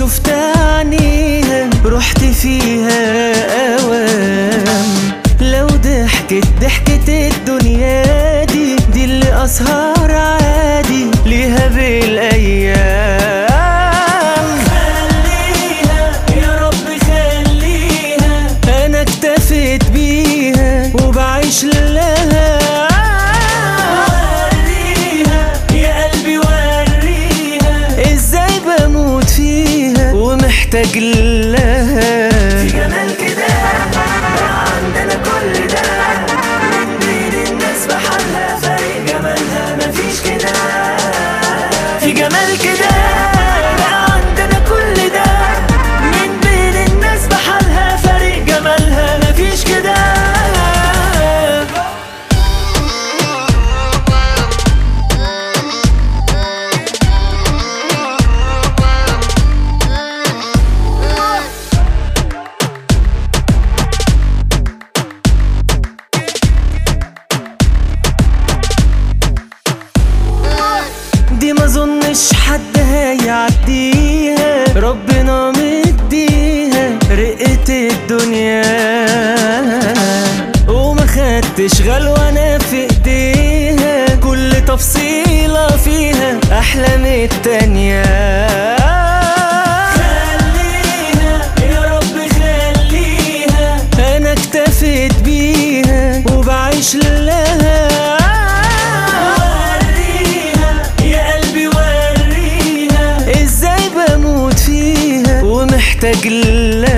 شفت عينيها رحت فيها اوام لو ضحكت ضحكة الدنيا دي دي اللي اسهر عادي ليها بالايام خليها يا رب خليها انا اكتفيت بيها وبعيش لها وريها يا قلبي وريها ازاي بموت فيها ومحتاج لها في جمال كده عندنا كل ده من بين الناس بحالها فرق جمالها مفيش كده في جمال كده عندنا كل ده من بين الناس بحالها فرق جمالها مفيش كده دي ما ظنش حد هيعديها ربنا مديها رقة الدنيا وما خدتش غلوانة في ايديها كل تفصيلة فيها احلى من التانية خليها يا رب خليها انا اكتفيت بيها وبعيش لها وريها يا قلبي وريها ازاي بموت فيها ومحتاج لها